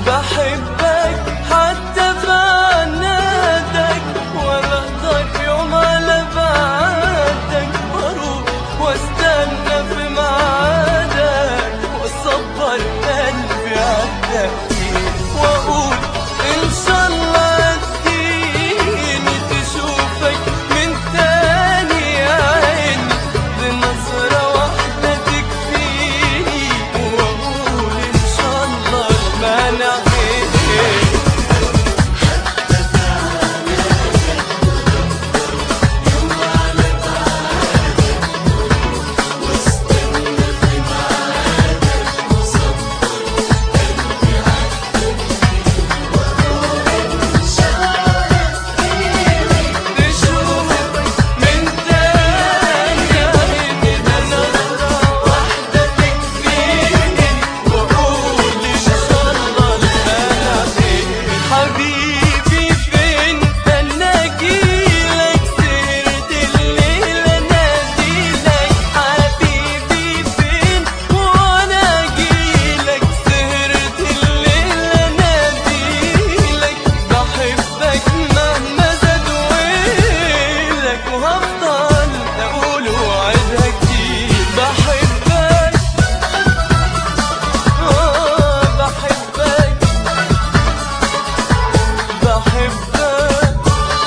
بحبك حتى في عنادك ولا اقدر يوم على بعدك واروح واستنى في ميعادك واصبر قلبي عالتأخير واقول ان شاء الله تجيني تشوفك من تاني يا عيني بنظرة واحدة تكفيني واقول ان شاء الله المانع خير تشوفك من تاني عيني بنظرة واحدة تكفيني واقول ان شاء الله المانع خير حبيبي فين انا اجيلك سهرت الليل اناديلك حبيبي فين وانا اجيلك سهرت الليل اناديلك بحبك مهما زاد ويلك وهفضل اقول وعدها كتير بحبك آه بحبك بحبك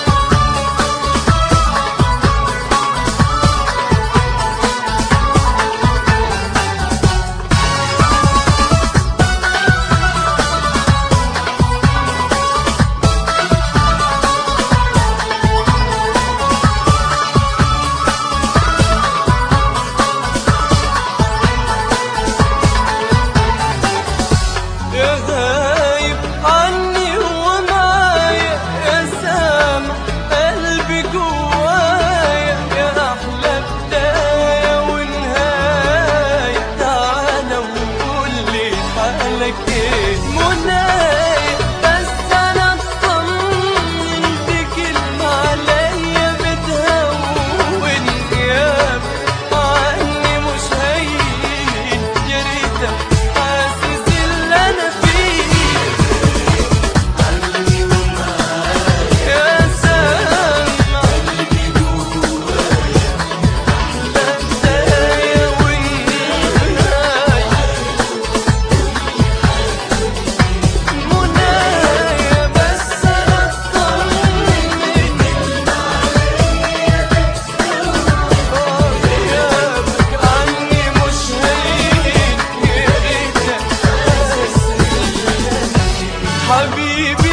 يا غايب عني ومعايا يا سامع قلبي جوايا يا أحلى بداية ونهاية تعالى وقول لي حالك إيه منايا بس أنا اطمن بكلمة عليا بتهون غيابك عني مش هين يا ريتك حاسس اللي أنا فيه يا سامع بداية ونهاية منايا بس أنا اطمن غيابك عني مش هين يا ريتك حاسس حبيبي